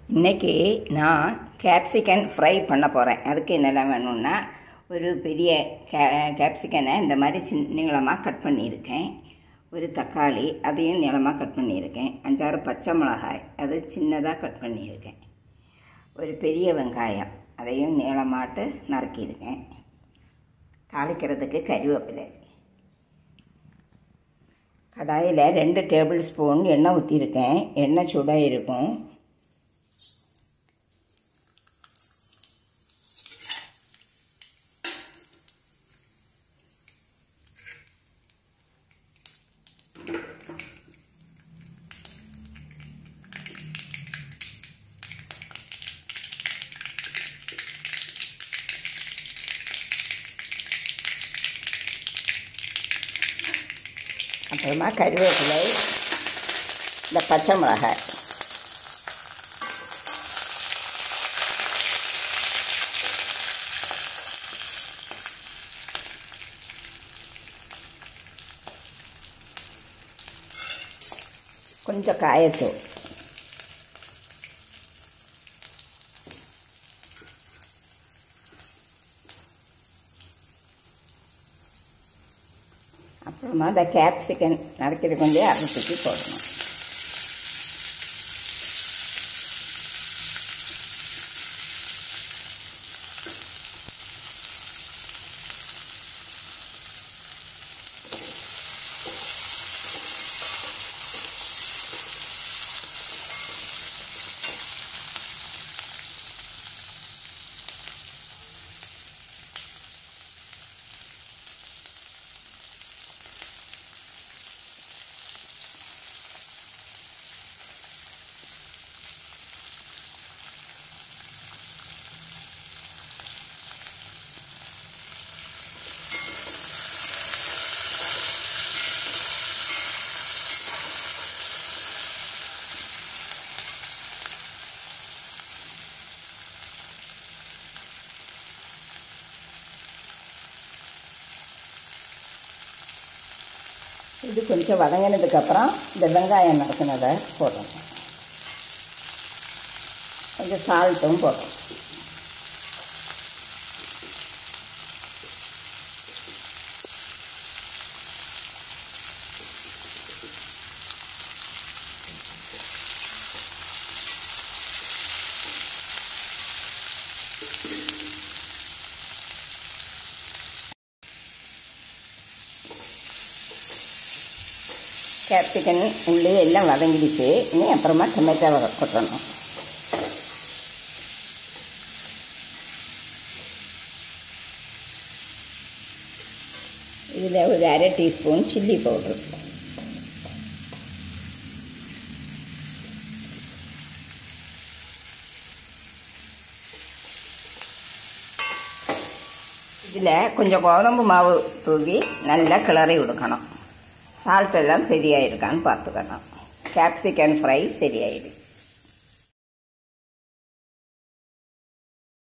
இன்றைக்கி நான் capsicum fry பண்ண போகிறேன் அதுக்கு என்னெல்லாம் வேணும்னா ஒரு பெரிய கே கேப்சிகனை இந்த மாதிரி சின்ன நீளமாக கட் பண்ணியிருக்கேன் ஒரு தக்காளி அதையும் நீளமாக கட் பண்ணியிருக்கேன் அஞ்சாறு பச்சை மிளகாய் அது சின்னதாக கட் பண்ணியிருக்கேன் ஒரு பெரிய வெங்காயம் அதையும் நீளமாட்டு நறுக்கியிருக்கேன் தாளிக்கிறதுக்கு கறிவேப்பிலை கடாயில் ரெண்டு டேபிள் ஸ்பூன் எண்ணெய் ஊற்றிருக்கேன் எண்ணெய் சூடாக இருக்கும் அப்புறமா கருவேப்பிலை இந்த பச்சை மிளகாய் கொஞ்சம் காயத்தூள் அப்புறமா அந்த கேப்சிகன் நறுக்கிறது கொஞ்சம் அரை தூக்கி போடணும் இது கொஞ்சம் வதங்கினதுக்கப்புறம் இந்த வெங்காயம் நறுக்கினதை போடணும் கொஞ்சம் சால்ட்டும் போடணும் கேப்சிகன் உள்ளே எல்லாம் வதங்கிடுச்சு இனி அப்புறமா டொமேட்டோ கொட்டணும் இதில் ஒரு அரை டீஸ்பூன் சில்லி பவுட்ரு இதில் கொஞ்சம் கோதம்பு மாவு தூவி நல்லா கிளறி விடுக்கணும் சால்ட் எல்லாம் சரியாயிருக்கான்னு பார்த்துக்கணும் கேப்சிகன் ஃப்ரை சரியாயிடுச்சு